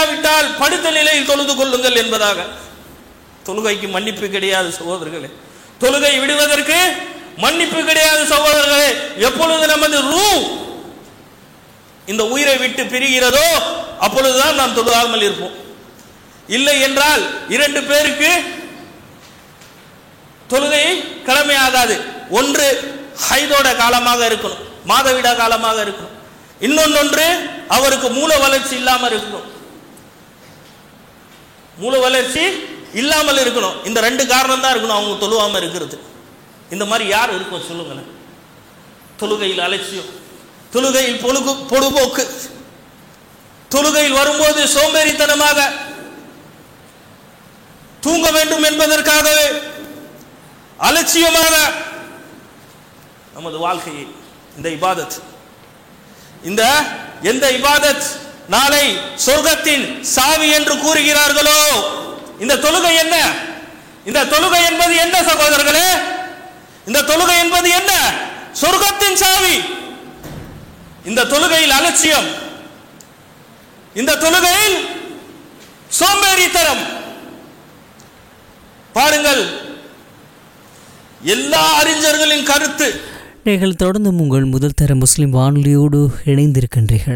முடியாவிட்டால் படுத்த நிலையில் தொழுது கொள்ளுங்கள் என்பதாக தொழுகைக்கு மன்னிப்பு கிடையாது சகோதரர்களே தொழுகை விடுவதற்கு மன்னிப்பு கிடையாது சகோதரர்களே எப்பொழுது நமது ரூ இந்த உயிரை விட்டு பிரிகிறதோ அப்பொழுதுதான் நாம் தொழுகாமல் இருப்போம் இல்லை என்றால் இரண்டு பேருக்கு தொழுகை கடமையாகாது ஒன்று ஹைதோட காலமாக இருக்கணும் மாதவிடா காலமாக இருக்கணும் இன்னொன்னொன்று அவருக்கு மூல வளர்ச்சி இல்லாமல் இருக்கணும் மூல வளர்ச்சி இல்லாமல் இருக்கணும் இந்த ரெண்டு காரணம் தான் இருக்கணும் அவங்க தொழுவாம இருக்கிறது இந்த மாதிரி யார் இருக்கும் சொல்லுங்களேன் தொழுகையில் அலட்சியம் தொழுகையில் பொழுகு பொழுபோக்கு தொழுகையில் வரும்போது சோம்பேறித்தனமாக தூங்க வேண்டும் என்பதற்காகவே அலட்சியமாக நமது வாழ்க்கையை இந்த இபாதத் இந்த எந்த இபாதத் நாளை சொர்க்கத்தின் சாவி என்று கூறுகிறார்களோ இந்த தொழுகை என்ன இந்த தொழுகை என்பது என்ன சகோதரர்களே இந்த தொழுகை என்பது என்ன சொர்க்கத்தின் சாவி இந்த தொழுகையில் அலட்சியம் இந்த தொழுகையில் சோம்பேறித்தனம் பாருங்கள் எல்லா அறிஞர்களின் கருத்து நீங்கள் தொடர்ந்தும் உங்கள் முதல் தர முஸ்லிம் வானொலியோடு இணைந்திருக்கின்றீர்கள்